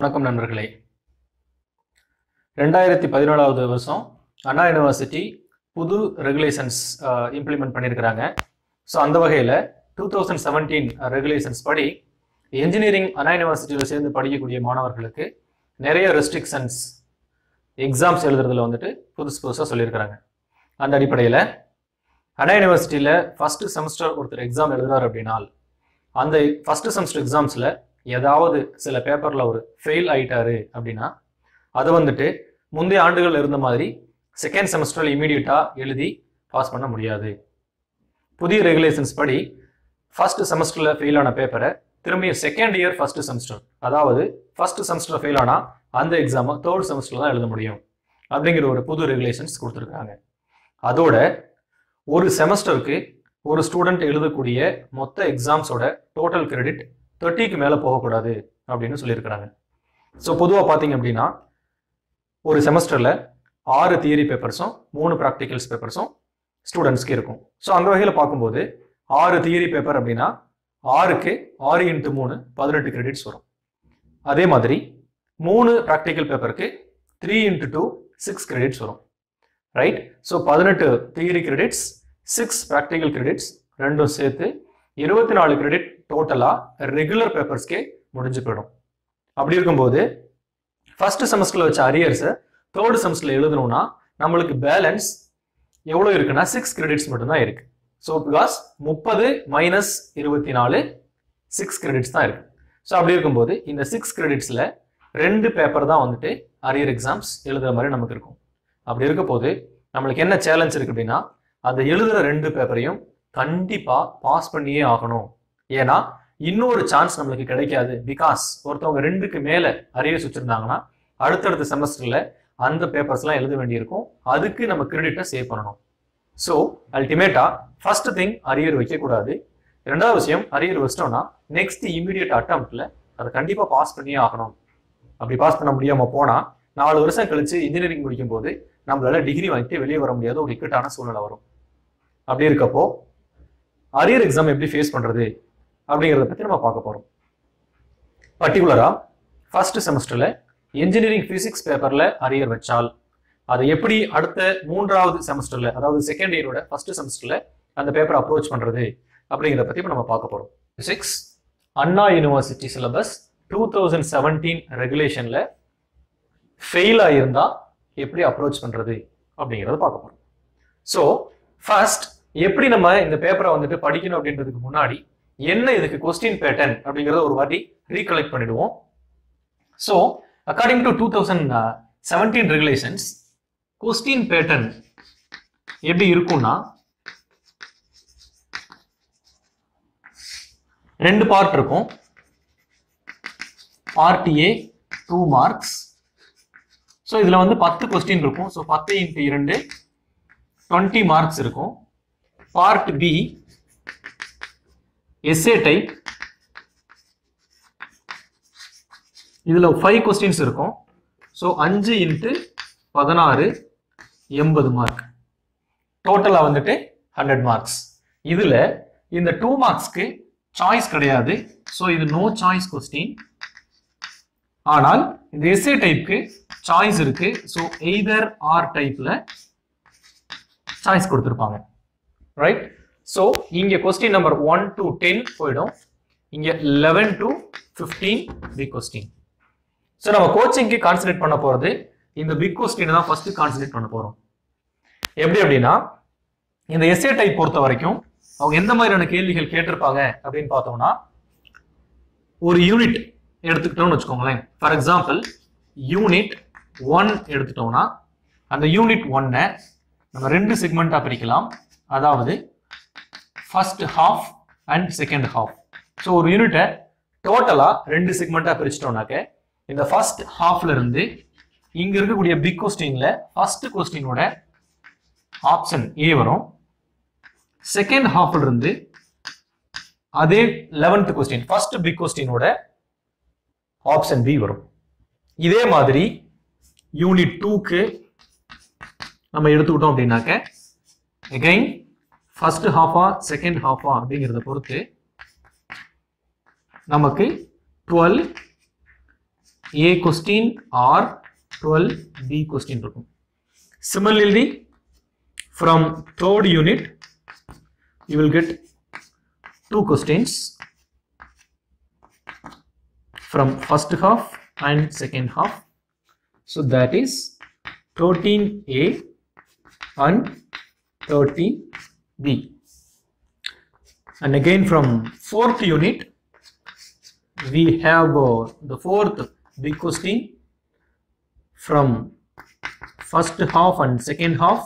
வணக்கம் நண்பர்களே ரெண்டாயிரத்தி பதினேழாவது வருஷம் அண்ணா யூனிவர்சிட்டி புது ரெகுலேஷன்ஸ் இம்ப்ளிமெண்ட் பண்ணியிருக்கிறாங்க ஸோ அந்த வகையில் டூ தௌசண்ட் செவன்டீன் ரெகுலேஷன்ஸ் படி என்ஜினியரிங் அண்ணா யூனிவர்சிட்டியில் சேர்ந்து படிக்கக்கூடிய மாணவர்களுக்கு நிறைய ரெஸ்ட்ரிக்ஷன்ஸ் எக்ஸாம்ஸ் எழுதுறதுல வந்துட்டு புதுசு புதுசாக சொல்லியிருக்கிறாங்க அந்த அடிப்படையில் அண்ணா யூனிவர்சிட்டியில் ஃபஸ்ட்டு செமஸ்டர் ஒருத்தர் எக்ஸாம் எழுதுறாரு அப்படின்னால் அந்த ஃபஸ்ட்டு செமஸ்டர் எக்ஸாம்ஸில் ஏதாவது சில பேப்பரில் ஒரு ஃபெயில் ஆயிட்டாரு அப்படின்னா அதை வந்துட்டு முந்தைய ஆண்டுகள் இருந்த மாதிரி செகண்ட் செமஸ்டரில் இமீடியட்டாக எழுதி பாஸ் பண்ண முடியாது புதிய ரெகுலேஷன்ஸ் படி ஃபர்ஸ்ட் செமஸ்டரில் ஃபெயில் ஆன பேப்பரை திரும்பி செகண்ட் இயர் ஃபர்ஸ்ட் செமஸ்டர் அதாவது ஃபர்ஸ்ட் செமஸ்டர் ஃபெயில் ஆனால் அந்த எக்ஸாமை தேர்ட் செமஸ்டரில் தான் எழுத முடியும் அப்படிங்கிற ஒரு புது ரெகுலேஷன்ஸ் கொடுத்துருக்காங்க அதோட ஒரு செமஸ்டருக்கு ஒரு ஸ்டூடெண்ட் எழுதக்கூடிய மொத்த எக்ஸாம்ஸோட டோட்டல் கிரெடிட் தேர்ட்டிக்கு மேலே போகக்கூடாது அப்படின்னு சொல்லியிருக்கிறாங்க ஸோ பொதுவாக பார்த்தீங்க அப்படின்னா ஒரு செமஸ்டரில் ஆறு தியரி பேப்பர்ஸும் மூணு ப்ராக்டிகல்ஸ் பேப்பர்ஸும் ஸ்டூடெண்ட்ஸ்க்கு இருக்கும் ஸோ அந்த வகையில் பார்க்கும்போது ஆறு தியரி பேப்பர் அப்படின்னா ஆறுக்கு ஆறு இன்ட்டு மூணு பதினெட்டு கிரெடிட்ஸ் வரும் அதே மாதிரி மூணு ப்ராக்டிக்கல் பேப்பருக்கு three into two six credits வரும் ரைட் ஸோ பதினெட்டு theory credits six practical credits ரெண்டும் சேர்த்து இருபத்தி நாலு கிரெடிட் டோட்டலாக ரெகுலர் பேப்பர்ஸ்க்கே முடிஞ்சு போயிடும் அப்படி இருக்கும்போது ஃபர்ஸ்ட் செமஸ்டரில் வச்ச அரியர்ஸை தேர்ட் செமஸ்டரில் எழுதணும்னா நம்மளுக்கு பேலன்ஸ் எவ்வளோ இருக்குன்னா சிக்ஸ் கிரெடிட்ஸ் மட்டும்தான் இருக்கு ஸோ பிகாஸ் முப்பது மைனஸ் இருபத்தி நாலு சிக்ஸ் கிரெடிட்ஸ் தான் இருக்கு ஸோ அப்படி இருக்கும்போது இந்த சிக்ஸ் கிரெடிட்ஸில் ரெண்டு பேப்பர் தான் வந்துட்டு அரியர் எக்ஸாம்ஸ் எழுதுற மாதிரி நமக்கு இருக்கும் அப்படி இருக்க போது நம்மளுக்கு என்ன சேலஞ்ச் இருக்கு அப்படின்னா அந்த எழுதுற ரெண்டு பேப்பரையும் கண்டிப்பா பாஸ் பண்ணியே ஆகணும் ஏன்னா இன்னொரு சான்ஸ் நம்மளுக்கு கிடைக்காது பிகாஸ் ஒருத்தவங்க ரெண்டுக்கு மேல அரியர்ஸ் வச்சிருந்தாங்கன்னா அடுத்தடுத்த செமஸ்டர்ல அந்த பேப்பர்ஸ்லாம் எழுத வேண்டியிருக்கும் அதுக்கு நம்ம கிரெடிட்டை சேவ் பண்ணணும் ஸோ அல்டிமேட்டா ஃபர்ஸ்ட் திங் அரியர் வைக்கக்கூடாது ரெண்டாவது விஷயம் அரியர் வச்சிட்டோம்னா நெக்ஸ்ட் இமீடியட் அட்டம்ப்ட்ல அதை கண்டிப்பா பாஸ் பண்ணியே ஆகணும் அப்படி பாஸ் பண்ண முடியாம போனா நாலு வருஷம் கழிச்சு இன்ஜினியரிங் முடிக்கும் போது நம்மளால டிகிரி வாங்கிட்டு வெளியே வர முடியாத ஒரு இக்கட்டான சூழ்நிலை வரும் அப்படி இருக்கப்போ அரியர் எக்ஸாம் எப்படி ஃபேஸ் பண்றது அப்படிங்கிறத பத்தி நம்ம பார்க்க போறோம் பர்டிகுலரா ஃபர்ஸ்ட் செமஸ்டர்ல இன்ஜினியரிங் பிசிக்ஸ் பேப்பர்ல அரியர் வச்சால் அதை எப்படி அடுத்த மூன்றாவது செமஸ்டர்ல அதாவது செகண்ட் இயரோட ஃபர்ஸ்ட் செமஸ்டர்ல அந்த பேப்பரை அப்ரோச் பண்றது அப்படிங்கிறத பத்தி இப்ப நம்ம பார்க்க போறோம் physics Anna university syllabus two thousand seventeen ரெகுலேஷன்ல ஃபெயில் ஆயிருந்தா எப்படி அப்ரோச் பண்றது அப்படிங்கிறத பார்க்க போறோம் ஸோ ஃபர்ஸ்ட் எப்படி நம்ம இந்த பேப்பரை வந்துட்டு படிக்கணும் அப்படின்றதுக்கு முன்னாடி என்ன இதுக்கு கொஸ்டின் பேட்டர்ன் அப்படிங்கிறத ஒரு வாட்டி ரீகலெக்ட் பண்ணிடுவோம் so according to two thousand seventeen regulations question pattern எப்படி இருக்கும்னா ரெண்டு பார்ட் இருக்கும் part A two marks so இதில் வந்து பத்து கொஸ்டின் இருக்கும் ஸோ பத்து இன்ட்டு இரண்டு டுவெண்ட்டி மார்க்ஸ் இருக்கும் பார்ட் பி எஸ்ஏ டைப் இதில் ஃபைவ் கொஸ்டின்ஸ் இருக்கும் ஸோ அஞ்சு இன்ட்டு பதினாறு எண்பது மார்க் டோட்டலாக வந்துட்டு ஹண்ட்ரட் மார்க்ஸ் இதில் இந்த டூ மார்க்ஸ்க்கு சாய்ஸ் கிடையாது ஸோ இது நோ சாய்ஸ் கொஸ்டின் ஆனால் இந்த எஸ்ஏ டைப்க்கு சாய்ஸ் இருக்கு ஸோ எய்தர் ஆர் டைப்ல சாய்ஸ் கொடுத்துருப்பாங்க ரைட் ஸோ இங்க question number one to ten போயிடும் இங்க eleven to fifteen big question so நம்ம கோச்சிங்க்கு கான்சன்ட்ரேட் பண்ண போறது இந்த பிக் கொஸ்டின் தான் ஃபர்ஸ்ட் கான்சன்ட்ரேட் பண்ண போறோம் எப்படி அப்படின்னா இந்த எஸ்ஏ டைப் பொறுத்த வரைக்கும் அவங்க எந்த மாதிரியான கேள்விகள் கேட்டிருப்பாங்க அப்படின்னு பார்த்தோம்னா ஒரு யூனிட் எடுத்துக்கிட்டோம்னு வச்சுக்கோங்களேன் ஃபார் எக்ஸாம்பிள் யூனிட் ஒன் எடுத்துட்டோம்னா அந்த யூனிட் ஒன்னை நம்ம ரெண்டு செக்மெண்ட்டாக பிரிக்கலாம் அதாவது first half and second half so ஒரு யூனிட்டை டோட்டலாக ரெண்டு செக்மெண்ட்டாக பிரிச்சிட்டோம்னாக்க இந்த ஃபர்ஸ்ட் ஹாஃப்ல இருந்து இங்க இருக்கக்கூடிய பிக் கொஸ்டின்ல ஃபர்ஸ்ட் கொஸ்டினோட ஆப்ஷன் ஏ வரும் செகண்ட் ஹாஃப்ல இருந்து அதே லெவன்த் கொஸ்டின் ஃபர்ஸ்ட் பிக் கொஸ்டினோட ஆப்ஷன் பி வரும் இதே மாதிரி யூனிட் டூக்கு நம்ம எடுத்துக்கிட்டோம் அப்படின்னாக்க எகைன் ஃபர்ஸ்ட் ஹாஃபா செகண்ட் ஹாஃபா அப்படிங்கிறத பொறுத்து நமக்கு twelve A question or twelve B question இருக்கும் similarly from third unit you will get two questions from first half and second half so that is 13a and 13b and again from fourth unit we have uh, the fourth big question from first half and second half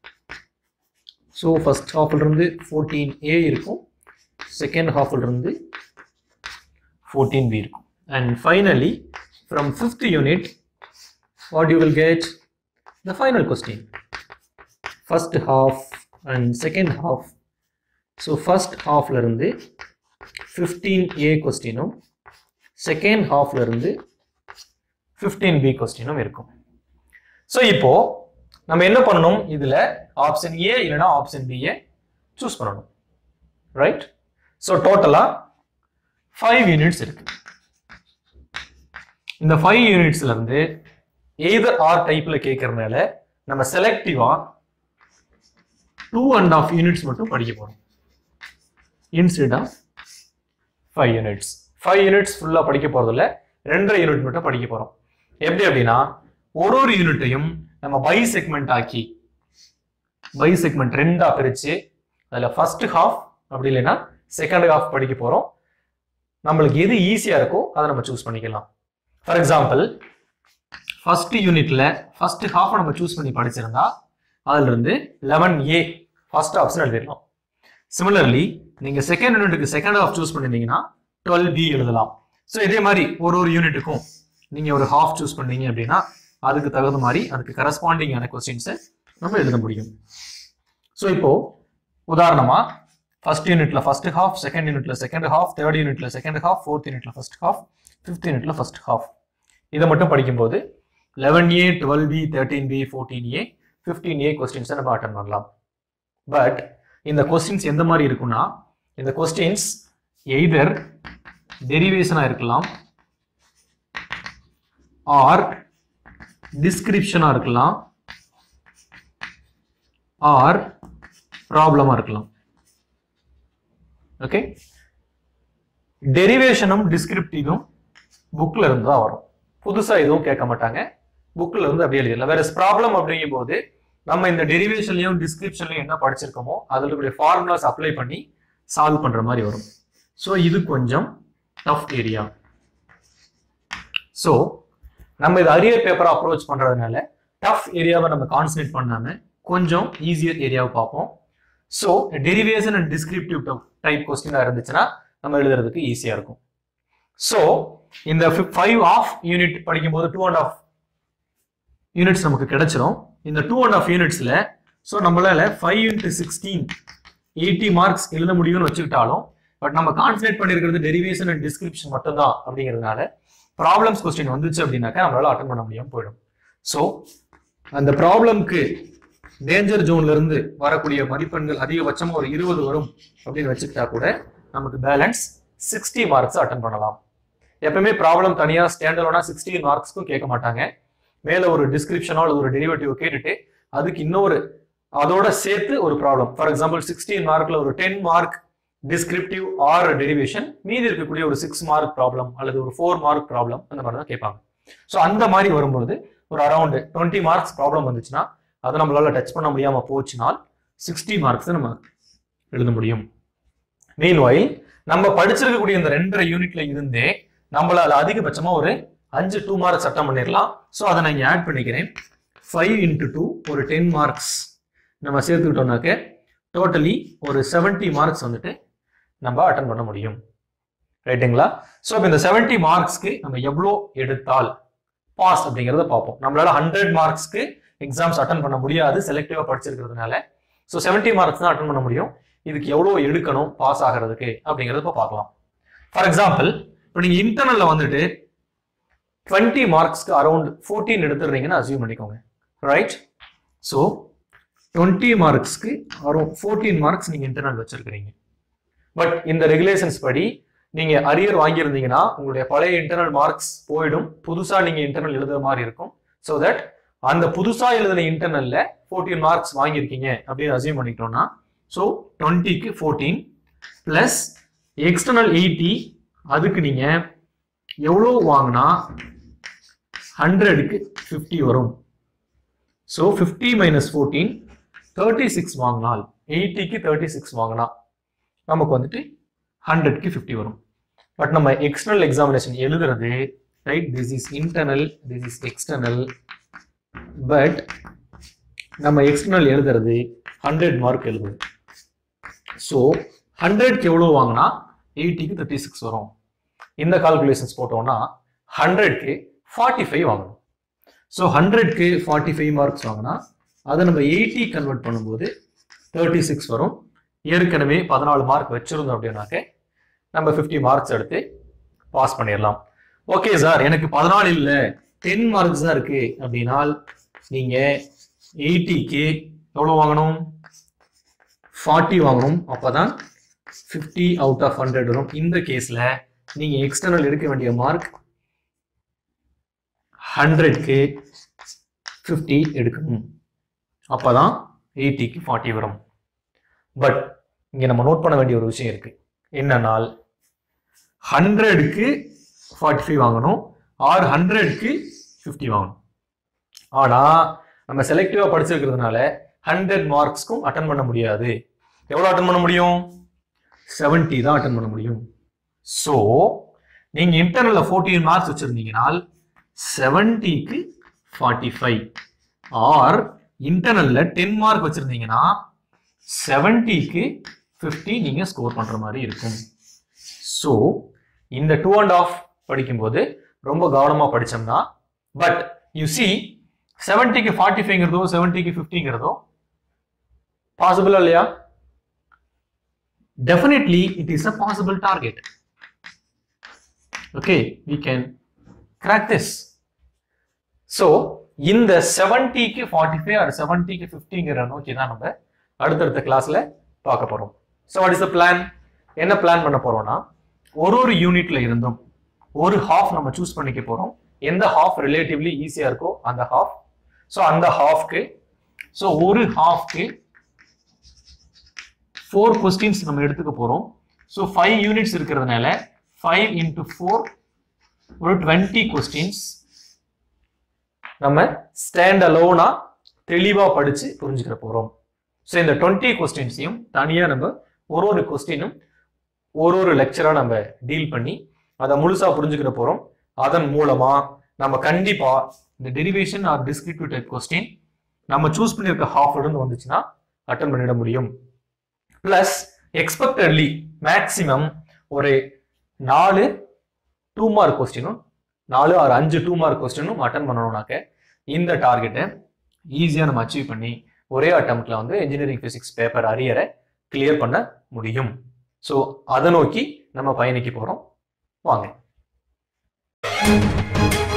so first ஹாஃபில் இருந்து fourteen A இருக்கும் second ஹாஃபில் இருந்து fourteen B இருக்கும் and finally from fifth unit what you will get the final question first half and second half so first ஹாஃப்ல இருந்து fifteen ஏ கொஸ்டினும் second ஹாஃப்ல இருந்து ஃபிஃப்டீன் பி கொஸ்டினும் இருக்கும் ஸோ இப்போ நம்ம என்ன பண்ணணும் இதுல ஆப்ஷன் ஏ இல்லைன்னா ஆப்ஷன் பியை சூஸ் பண்ணணும் ரைட் ஸோ டோட்டலா ஃபைவ் யூனிட்ஸ் இருக்கு இந்த ஃபைவ் யூனிட்ஸ்ல இருந்து எய்தர் ஆர் டைப்ல கேட்கறதுனால நம்ம செலக்டிவா டூ அண்ட் ஆஃப் யூனிட்ஸ் மட்டும் படிக்க போறோம் instead of five units five units ஃபுல்லா படிக்க போறதில்ல ரெண்டரை யூனிட் மட்டும் படிக்க போறோம் எப்படி அப்படின்னா ஒரு ஒரு யூனிட்டையும் நம்ம பை செக்மெண்ட் ஆக்கி பை செக்மெண்ட் ரெண்டா பிரிச்சு அதுல ஃபர்ஸ்ட் ஹாஃப் அப்படி இல்லைன்னா செகண்ட் ஹாஃப் படிக்க போறோம் நம்மளுக்கு எது ஈஸியா இருக்கோ அதை நம்ம சூஸ் பண்ணிக்கலாம் ஃபார் எக்ஸாம்பிள் ஃபர்ஸ்ட் யூனிட்ல ஃபர்ஸ்ட் ஹாஃப் நம்ம சூஸ் பண்ணி படிச்சிருந்தா அதுல இருந்து லெவன் ஏ ஃபர்ஸ்ட் ஆப்ஷன் எழுதிடலாம் சிமிலர்லி நீங்க செகண்ட் யூனிட்டுக்கு செகண்ட் ஹாஃப் சூஸ் பண்ணிருந்தீங்கன்னா டுவெல் பி எழுதலாம் ஸோ இதே மாதிரி ஒரு ஒரு யூனிட்டுக்கும் நீங்க ஒரு ஹாஃப் சூஸ் பண்ணீங்க அப்படின்னா அதுக்கு தகுந்த மாதிரி அதுக்கு கரஸ்பாண்டிங்கான கொஸ்டின்ஸை நம்ம எழுத முடியும் ஸோ இப்போ உதாரணமா ஃபர்ஸ்ட் யூனிட்ல ஃபர்ஸ்ட் ஹாஃப் செகண்ட் யூனிட்ல செகண்ட் ஹாஃப் தேர்ட் யூனிட்ல செகண்ட் ஹாஃப் ஃபோர்த் யூனிட்ல ஃபர்ஸ்ட் ஹாஃப் ஃபிஃப்த் யூனிட்ல ஃபர்ஸ்ட் ஹாஃப் இதை மட்டும் படிக்கும்போது eleven A twelve B thirteen B fourteen A fifteen A கொஸ்டின்ஸை நம்ம அட்டன் பண்ணலாம் பட் இந்த கொஸ்டின்ஸ் எந்த மாதிரி இருக்கும்னா இந்த கொஸ்டின்ஸ் எய்தர் டெரிவேஷனா இருக்கலாம் ஆர் டிஸ்கிரிப்ஷனா இருக்கலாம் ஆர் ப்ராப்ளமா இருக்கலாம் ஓகே டெரிவேஷனும் டிஸ்கிரிப்டிவும் புக்ல இருந்து தான் வரும் புதுசா எதுவும் கேட்க மாட்டாங்க புக்ல இருந்து அப்படியே எழுதிடலாம் வேற ப்ராப்ளம் அப்படிங்கும் போது நம்ம இந்த டெரிவேஷன்லயும் டிஸ்கிரிப்ஷன்லயும் என்ன படிச்சிருக்கோமோ அதில் இருக்கக்கூடிய ஃபார்முலாஸ் அப்ளை பண்ணி சால்வ் பண்ற மாதிரி வரும் ஸோ இது கொஞ்சம் டஃப் ஏரியா ஸோ நம்ம இது அரியர் பேப்பரை அப்ரோச் பண்றதுனால டஃப் ஏரியாவை நம்ம கான்சன்ட்ரேட் பண்ணாம கொஞ்சம் ஈஸியர் ஏரியாவை பார்ப்போம் so derivation and descriptive type கொஸ்டினாக இருந்துச்சுன்னா நம்ம எழுதுறதுக்கு ஈஸியாக இருக்கும் ஸோ இந்த ஃபைவ் ஆஃப் யூனிட் படிக்கும்போது டூ அண்ட் ஆஃப் யூனிட்ஸ் நமக்கு கிடைச்சிரும் இந்த டூ அண்ட் ஆஃப் யூனிட்ஸ்ல ஸோ நம்மளால five into sixteen eighty marks எழுத முடியும்னு வச்சுக்கிட்டாலும் பட் நம்ம கான்சன்ட்ரேட் பண்ணிருக்கிறது டெரிவேஷன் அண்ட் டிஸ்கிரிப்ஷன் மட்டும்தான் அப்படிங்கிறதுனால ப்ராப்ளம்ஸ் கொஸ்டின் வந்துச்சு அப்படின்னாக்கா நம்மளால அட்டன் பண்ண முடியாம போயிடும் ஸோ அந்த ப்ராப்ளம்க்கு டேஞ்சர் ஜோன்ல இருந்து வரக்கூடிய மதிப்பெண்கள் அதிகபட்சமா ஒரு இருபது வரும் அப்படின்னு வச்சுக்கிட்டா கூட நமக்கு பேலன்ஸ் சிக்ஸ்டி மார்க்ஸ் அட்டன் பண்ணலாம் எப்பவுமே ப்ராப்ளம் தனியா ஸ்டாண்டர்டோனா சிக்ஸ்டீன் மார்க்ஸ்க்கும் கேட்க மாட்டாங்க மேல ஒரு டிஸ்கிரிப்ஷனோ அல்லது ஒரு டெரிவேட்டிவ் கேட்டுட்டு அதுக்கு இன்னொரு அதோட சேர்த்து ஒரு ப்ராப்ளம் ஃபார் எக்ஸாம்பிள் சிக்ஸ்டீன் மார்க்ல ஒரு ten mark descriptive or derivation மீதி இருக்கக்கூடிய ஒரு சிக்ஸ் மார்க் ப்ராப்ளம் அல்லது ஒரு ஃபோர் மார்க் ப்ராப்ளம் அந்த மாதிரி தான் கேட்பாங்க ஸோ அந்த மாதிரி வரும்போது ஒரு அரௌண்ட் டுவெண்ட்டி மார்க்ஸ் ப்ராப்ளம் வந்துச்சுன்னா அதை நம்மளால டச் பண்ண முடியாம போச்சுனால் சிக்ஸ்டி மார்க்ஸ் நம்ம எழுத முடியும் மீன்வாயில் நம்ம படிச்சிருக்கக்கூடிய இந்த ரெண்டரை யூனிட்ல இருந்தே நம்மளால அதிகபட்சமா ஒரு அஞ்சு டூ மார்க்ஸ் அட்டம் பண்ணிடலாம் ஸோ அதை நான் இங்கே ஆட் பண்ணிக்கிறேன் ஃபைவ் இன்ட்டு டூ ஒரு டென் மார்க்ஸ் நம்ம சேர்த்துக்கிட்டோம்னாக்க டோட்டலி ஒரு செவன்ட்டி மார்க்ஸ் வந்துட்டு நம்ம அட்டன் பண்ண முடியும் ரைட்டுங்களா ஸோ இப்போ இந்த செவன்ட்டி மார்க்ஸ்க்கு நம்ம எவ்வளோ எடுத்தால் பாஸ் அப்படிங்கிறத பார்ப்போம் நம்மளால ஹண்ட்ரட் மார்க்ஸ்க்கு எக்ஸாம்ஸ் அட்டன் பண்ண முடியாது செலக்டிவா படிச்சிருக்கிறதுனால ஸோ செவன்ட்டி மார்க்ஸ் தான் அட்டன் பண்ண முடியும் இதுக்கு எவ்வளோ எடுக்கணும் பாஸ் ஆகிறதுக்கு அப்படிங்கிறத இப்போ பார்க்கலாம் ஃபார் எக்ஸாம்பிள் இப்போ நீங்கள் இன்டர்னல்ல வந்துட்டு டுவெண்ட்டி மார்க்ஸ்க்கு அரௌண்ட் ஃபோர்டீன் எடுத்துடுறீங்கன்னு அசியூம் பண்ணிக்கோங்க ரைட் ஸோ டுவெண்ட்டி மார்க்ஸ்க்கு அரௌண்ட் ஃபோர்டீன் மார்க்ஸ் நீங்கள் இன்டர்னல் வச்சிருக்கிறீங்க பட் இந்த ரெகுலேஷன்ஸ் படி நீங்க அரியர் வாங்கியிருந்தீங்கன்னா உங்களுடைய பழைய இன்டர்னல் மார்க்ஸ் போயிடும் புதுசா நீங்க இன்டர்னல் எழுதுற மாதிரி இருக்கும் ஸோ தட் அந்த புதுசா எழுதின இன்டர்னல்ல ஃபோர்டீன் மார்க்ஸ் வாங்கியிருக்கீங்க அப்படின்னு அசியூம் பண்ணிக்கிட்டோம்னா ஸோ டுவெண்ட்டிக்கு ஃபோர்டீன் பிளஸ் எக்ஸ்டர்னல் எயிட்டி அதுக்கு நீங்க எவ்வளோ வாங்கினா ஹண்ட்ரடுக்கு ஃபிஃப்டி வரும் so fifty minus fourteen thirty six வாங்கினால் எயிட்டிக்கு தேர்ட்டி சிக்ஸ் வாங்கினா நமக்கு வந்துட்டு ஹண்ட்ரட்க்கு ஃபிஃப்டி வரும் பட் நம்ம எக்ஸ்டர்னல் எக்ஸாமினேஷன் எழுதுறது right this is internal this is external but நம்ம எக்ஸ்டர்னல் எழுதுறது ஹண்ட்ரட் மார்க் எழுதுது ஸோ ஹண்ட்ரட்க்கு எவ்வளோ வாங்கினா எயிட்டிக்கு தேர்ட்டி சிக்ஸ் வரும் இந்த கால்குலேஷன்ஸ் போட்டோம்னா ஹண்ட்ரட்க்கு ஃபார்ட்டி ஃபைவ் வாங்கணும் ஸோ ஹண்ட்ரட்க்கு ஃபார்ட்டி ஃபைவ் மார்க்ஸ் வாங்கினா அதை நம்ம எயிட்டி கன்வெர்ட் பண்ணும்போது தேர்ட்டி சிக்ஸ் வரும் ஏற்கனவே பதினாலு மார்க் வச்சிருந்தோம் அப்படின்னாக்க நம்ம ஃபிஃப்டி மார்க்ஸ் எடுத்து பாஸ் பண்ணிடலாம் ஓகே சார் எனக்கு பதினாலு இல்லை டென் மார்க்ஸ் தான் இருக்கு அப்படின்னால் நீங்க எயிட்டிக்கு எவ்வளோ வாங்கணும் ஃபார்ட்டி வாங்கணும் அப்பதான் ஃபிஃப்டி அவுட் ஆஃப் ஹண்ட்ரட் வரும் இந்த கேஸ்ல நீங்க எக்ஸ்டர்னல் எடுக்க வேண்டிய மார்க் ஹண்ட்ரட்க்கு ஃபிஃப்டி எடுக்கணும் அப்பதான் எயிட்டிக்கு ஃபார்ட்டி வரும் பட் இங்க நம்ம நோட் பண்ண வேண்டிய ஒரு விஷயம் இருக்கு என்னன்னால் ஹண்ட்ரடுக்கு ஃபார்ட்டி ஃபைவ் வாங்கணும் ஆர் ஹண்ட்ரட்க்கு ஃபிஃப்டி வாங்கணும் ஆனா நம்ம செலக்டிவா படிச்சிருக்கிறதுனால ஹண்ட்ரட் மார்க்ஸ்க்கும் அட்டன் பண்ண முடியாது எவ்வளோ அட்டன் பண்ண முடியும் செவன்ட்டி தான் அட்டன் பண்ண முடியும் ஸோ நீங்க இன்டர்னல்ல ஃபோர்டீன் மார்க்ஸ் வச்சிருந்தீங்கன்னா செவன்ட்டிக்கு ஃபார்ட்டி ஃபைவ் ஆர் இன்டர்னல்ல டென் மார்க் வச்சிருந்தீங்கன்னா செவன்ட்டிக்கு ஃபிஃப்டி நீங்க ஸ்கோர் பண்ற மாதிரி இருக்கும் ஸோ இந்த டூ அண்ட் ஆஃப் படிக்கும்போது ரொம்ப கவனமா படிச்சோம்னா பட் யூ சி செவன்ட்டிக்கு ஃபார்ட்டி ஃபைவ்ங்கிறதோ செவன்ட்டிக்கு ஃபிஃப்டிங்கிறதோ பாசிபிளா இல்லையா definitely it is a possible target okay we can crack this so இந்த செவன்ட்டிக்கு ஃபார்ட்டி ஃபைவ் ஆர் செவன்ட்டிக்கு ஃபிஃப்டிங்கிற நோக்கி தான் நம்ம அடுத்தடுத்த கிளாஸ்ல பார்க்க போறோம் so what is the plan என்ன பிளான் பண்ண போறோம்னா ஒரு ஒரு யூனிட்ல இருந்தும் ஒரு ஹாஃப் நம்ம சூஸ் பண்ணிக்க போறோம் எந்த ஹாஃப் ரிலேட்டிவ்லி ஈஸியா இருக்கோ அந்த ஹாஃப் ஸோ அந்த ஹாஃப்க்கு ஸோ ஒரு ஹாஃப்க்கு ஃபோர் கொஸ்டின்ஸ் நம்ம எடுத்துக்க போறோம் ஸோ ஃபைவ் யூனிட்ஸ் இருக்கிறதுனால ஃபைவ் இன்டு ஃபோர் ஒரு டுவெண்ட்டி கொஸ்டின்ஸ் நம்ம ஸ்டாண்ட் அலோனா தெளிவா படிச்சு புரிஞ்சுக்கிற போறோம் ஸோ இந்த டுவெண்ட்டி கொஸ்டின்ஸையும் தனியா நம்ம ஒரு ஒரு கொஸ்டினும் ஒரு ஒரு லெக்சரா நம்ம டீல் பண்ணி அதை முழுசா புரிஞ்சுக்கிற போறோம் அதன் மூலமா நம்ம கண்டிப்பா இந்த derivation or descriptive type question நம்ம சூஸ் பண்ணியிருக்க ஹாஃப் இருந்து வந்துச்சுன்னா அட்டன் பண்ணிட முடியும் பிளஸ் எக்ஸ்பெக்டட்லி மேக்சிமம் ஒரு நாலு டூ மார்க் கொஸ்டினும் நாலு ஆறு அஞ்சு டூ மார்க் கொஸ்டினும் அட்டன் பண்ணணும்னாக்க இந்த டார்கெட்டை ஈஸியாக நம்ம அச்சீவ் பண்ணி ஒரே அட்டம்ப்ட்ல வந்து இன்ஜினியரிங் பிசிக்ஸ் பேப்பர் அரியரை கிளியர் பண்ண முடியும் ஸோ அதை நோக்கி நம்ம பயணிக்க போகிறோம் வாங்க